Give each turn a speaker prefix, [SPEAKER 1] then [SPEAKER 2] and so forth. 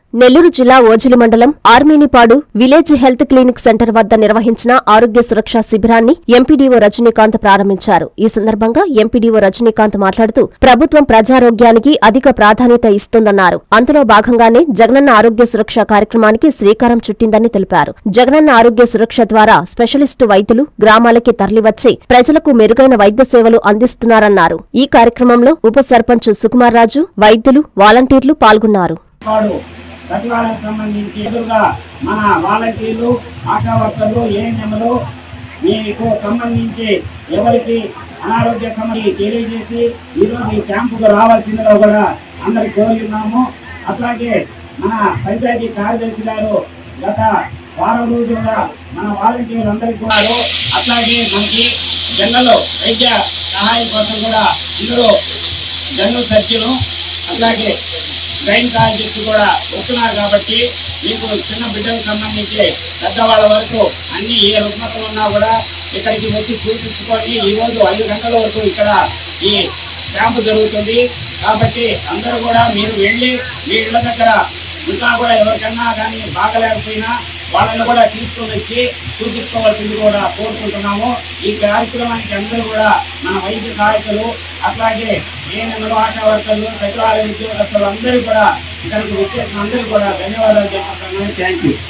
[SPEAKER 1] నెల్లూరు జిల్లా ఓజిలి మండలం Arminipadu village health clinic center వద్ద నిర్వహించిన ఆరోగ్య సురక్ష శిబిరాన్ని ఎంపీడీఓ రజనీకాంత్ ప్రారంభించారు ఈ సందర్భంగా ఎంపీడీఓ రజనీకాంత్ మాట్లాడుతూ ప్రభుత్వం ప్రజారోగ్యానికి అధిక ప్రాధాన్యత ఇస్తుందన్నారు అందులో భాగంగానే జగనన్న ఆరోగ్య సురక్ష కార్యక్రమానికి శ్రీకారం చుట్టిందని తెలిపారు జగనన్న ఆరోగ్య సురక్ష ద్వారా స్పెషలిస్టు వైద్యులు గ్రామాలకి తరలివచ్చి ప్రజలకు మెరుగైన వైద్య సేవలు అందిస్తున్నారన్నారు ఈ కార్యక్రమంలో ఉప సర్పంచ్ సుకుమార్ రాజు వైద్యులు వాలంటీర్లు పాల్గొన్నారు
[SPEAKER 2] వాడు సచివాలయం సంబంధించి ఎదురుగా మన వాలంటీర్లు ఆశా వర్కర్లు ఏఎన్ఎంలు మీకు సంబంధించి ఎవరికి అనారోగ్య సమస్య తెలియజేసి ఈరోజు ఈ క్యాంపుకు రావాల్సిందిగా కూడా అందరికి కోరుతున్నాము అట్లాగే మన పంచాయతీ కార్యదర్శి గారు గత వారం రోజులుగా మన వాలంటీర్లు అందరికీ కూడా అట్లాగే మనకి జనరల్ వైద్య సహాయం కోసం కూడా ఇందులో జనరల్ సర్జను అట్లాగే గైనకాలజిస్ట్ కూడా వస్తున్నారు కాబట్టి మీకు చిన్న బిడ్డలకు సంబంధించి పెద్దవాళ్ళ వరకు అన్ని ఏ రుగ్మతలు ఉన్నా కూడా ఇక్కడికి వచ్చి చూపించుకొని ఈ రోజు ఐదు గంటల వరకు ఇక్కడ ఈ క్యాంపు జరుగుతుంది కాబట్టి అందరూ కూడా మీరు వెళ్ళి మీ ఇళ్ళ దగ్గర ఇంకా కూడా ఎవరికన్నా కానీ బాగలేకపోయినా వాళ్ళని కూడా తీసుకొని వచ్చి చూపించుకోవాల్సింది కూడా కోరుకుంటున్నాము ఈ కార్యక్రమానికి అందరూ కూడా మన వైద్య సహాయకులు అట్లాగే ఏఎన్ఎంలు ఆశా వర్కర్లు సచివాలయ ఉద్యోగస్తులు అందరూ కూడా ఇక్కడికి వచ్చేసిన అందరూ కూడా ధన్యవాదాలు చెప్పుకుంటున్నాను థ్యాంక్ యూ